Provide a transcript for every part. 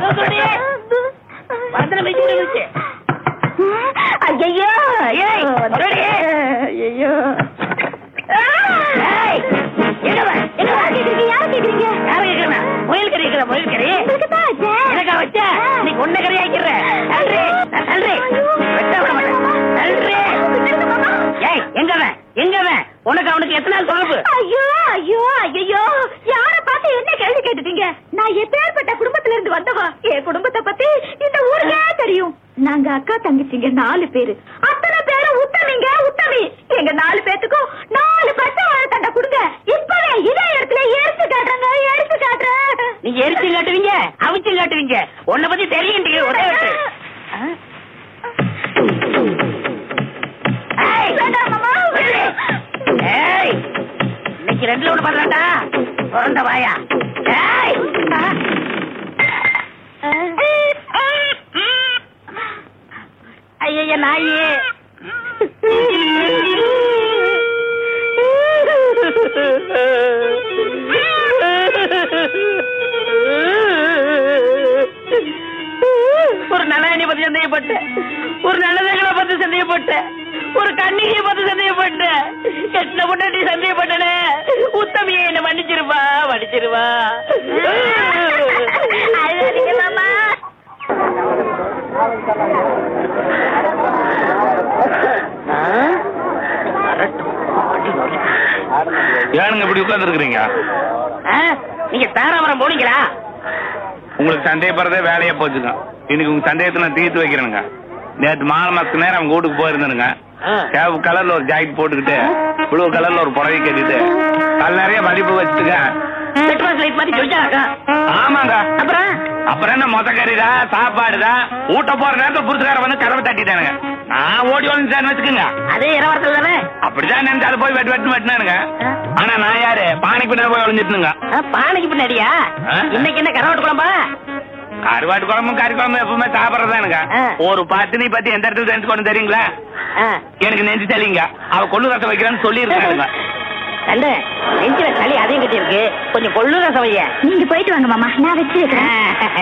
ஏதோ சொல்லி மரத்துல வச்சு விழுந்துச்சு ஐயோ ஏய், சொல்லுடி. ஐயோ ஏய், எங்க வா, எங்க வா? யார் கேக்குறீங்க யார் கேக்குறீங்க யாரை கேக்குறேன்? முயல் கறி கேக்குறேன், முயல் கறி. உங்களுக்கு தான் ஆச்சே. எனக்கா வச்ச? நீ கொன்ன கறி ஆக்கிடுற. தள்ளுறி, நான் தள்ளுறி. வெட்ட விட மாட்டேன். தள்ளுறி. விட்டுருங்க மாமா. ஏய், எங்க அவன்? எங்க அவன்? உனக்கு அவனுக்கு எத்தனை நாள் தொடர்பு ஐயோ ஐயோ ஐயோ யார பார்த்து என்ன கேள்வி கேட்டுட்டீங்க நான் எப்பேற்பட்ட குடும்பத்துல இருந்து வந்தவா என் குடும்பத்தை பத்தி இந்த ஊருக்கே தெரியும் நாங்க அக்கா தங்கச்சிங்க நாலு பேரு அத்தனை பேரும் உத்தமிங்க உத்தமி எங்க நாலு பேத்துக்கும் நாலு பச்சை வாழை தண்டை கொடுங்க இப்பவே இதே இடத்துல எடுத்து காட்டுறேங்க எடுத்து காட்டுறேன் நீங்க எரிச்சும் காட்டுவீங்க அவிச்சும் காட்டுவீங்க உன்னை பத்தி தெரியும் ஒரே வெட்டு ஆ? ஏய், வேண்டாம் மாமா. விடு. ஏய், இன்னைக்கு ரெண்டுல ஒண்ணு பாத்துறாண்டா பிறந்த வாயா ஏய் ஐய நாயே ஒரு நல்ல பத்தி சந்தேகப்பட்டேன் ஒரு நல்லதங்களை பத்தி சந்தேகப்பட்டேன் ஒரு கண்ணிகையை பத்தி சந்தேகப்பட்டேன் எத்தனை பொண்ணாட்டி சந்தேகப்பட்டனே உத்தமியை என்ன மன்னிச்சிருவா மன்னிச்சிருவா அழுகாதீங்க மாமா ஏனுங்க இப்படி உட்கார்ந்து இருக்கிறீங்க ஆ? நீங்க தாராபுரம் போனீங்களா உங்களுக்கு சந்தேகப்படுறதே வேலையா போச்சுங்க இன்னைக்கு உங்க சந்தேகத்தை நான் தீர்த்து வைக்கிறேனுங்க நேற்று மாலை மாசத்துக்கு நேரம் அவங்க வீட்டுக்கு போயிருந்தேனுங்க சேவ் கலர்ல ஒரு ஜாக்கெட் போட்டுக்கிட்டு ப்ளூ கலர்ல ஒரு புடவை கட்டிட்டு கல் நிறைய மதிப்பு வச்சுட்டுங்க பெட்ரோல் லைட் மாதிரி சொல்லிட்டாக்கா ஆமாங்க அப்புறம் அப்புறம் என்ன மொத்த கறிதா சாப்பாடுதா ஊட்ட போற நேரத்துல புரிசுக்கார வந்து கதவை தட்டிட்டானுங்க நான் ஓடி வந்து வச்சுக்கோங்க அதே இரவரத்தில் தானே அப்படிதான் நினைச்சு அதை போய் வெட்டு வெட்டு வெட்டினானுங்க ஆனா நான் யாரு பானைக்கு பின்னாடி போய் ஒளிஞ்சிட்டுங்க ஆ, பானைக்கு பின்னாடியா ஆ? இன்னைக்கு என்ன கரவாட்டு குழம்பா கருவாட்டு குழம்பும் கறி குழம்பும் எப்பவுமே சாப்பிடறதானுங்க ஆ. ஒரு பத்தினி பத்தி எந்த இடத்துல தெரிஞ்சு கொண்டு தெரியுங்களா ஆ. எனக்கு நெஞ்சு தெளிங்க அவ கொள்ளு ரசம் வைக்கிறேன்னு சொல்லி இருக்காங்க கண்டு நெஞ்சில சளி அதையும் கட்டி இருக்கு கொஞ்சம் கொள்ளு ரசம் வைய நீங்க போயிட்டு வாங்க மாமா நான் வச்சு வைக்கிறேன்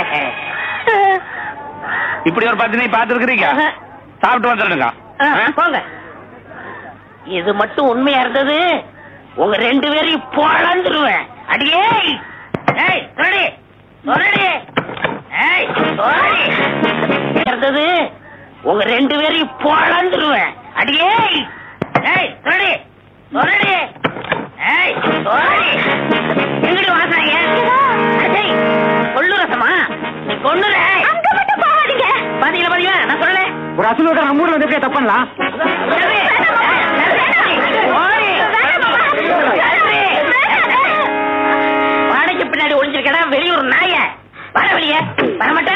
இப்படி ஒரு பத்தினி பாத்துருக்கீங்க சாப்பிட்டு வந்துடுங்க ஆ, போங்க இது மட்டும் உண்மையா இருந்தது உங்க ரெண்டு பேரையும் பொழந்துருவேன் அடியே ஏய் சொல்லி சொல்லி ஏய் சொல்லி இருந்தது உங்க ரெண்டு பேரையும் பொழந்துருவேன் அடியே ஏய் சொல்லி சொல்லி ஏய் சொல்லி எங்கடி வாசாங்க அடே கொள்ளு ரசமா நீ கொள்ளுற அங்க மட்டும் போகாதீங்க பாத்தீங்களா பாத்தீங்களா நான் சொல்லல ஒரு அசலுக்கு நம்ம ஊர்ல வந்து எப்படி தப்பு பண்ணலாம் வாடகைக்கு பின்னாடி ஒளிஞ்சிருக்கடா வெளியூர் நாய வர வெளிய வரமாட்டா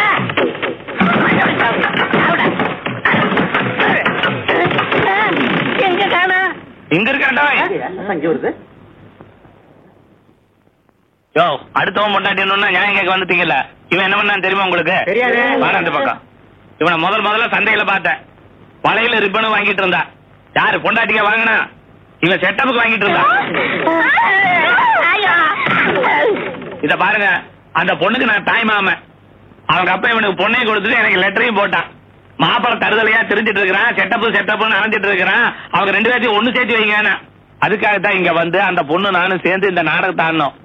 எங்க காணா இங்க இருக்கா யோ அடுத்தவன் பொண்டாட்டி என்னன்னா நியாயம் கேட்க வந்துட்டீங்கல்ல இவன் என்ன பண்ணான்னு தெரியுமா உங்களுக்கு தெரியாது. வாடா இந்த பக்கம் இவனை முதல் முதல்ல சந்தையில பார்த்தேன் வலையில ரிப்பனும் வாங்கிட்டு இருந்தா யாரு பொண்டாட்டிக்க வாங்கினா இவன் செட்டப்புக்கு வாங்கிட்டு இருந்தா இத பாருங்க அந்த பொண்ணுக்கு நான் தாய் மாமன் அவங்க அப்பா இவனுக்கு பொண்ணையும் கொடுத்துட்டு எனக்கு லெட்டரையும் போட்டான் மாப்பிள தருதலையா தெரிஞ்சிட்டு இருக்கிறான் செட்டப்பு செட்டப்னு அணைஞ்சிட்டு இருக்கிறான் அவங்க ரெண்டு பேர்த்தையும் ஒண்ணு சேர்த்து வைங்க அதுக்காக தான் இங்க வந்து அந்த பொண்ணு நானும் சேர்ந்து இந்த நாடகத்தை ஆடணும்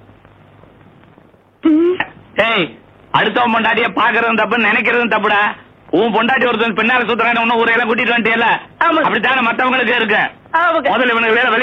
டேய் அடுத்தவன் பொண்டாட்டிய பாக்குறதும் தப்பு நினைக்கிறதும் தப்புடா உன் பொண்டாட்டி ஒருத்தன் பின்னால சுத்துறான்னு ஒன்னும் ஊரையெல்லாம் கூட்டிட்டு வந்துட்டியல்ல ஆமா. அப்படித்தானே மத்தவங்களுக்கு இருக்கு ஆமாங்க. முதல்ல இவனுக்கு வேற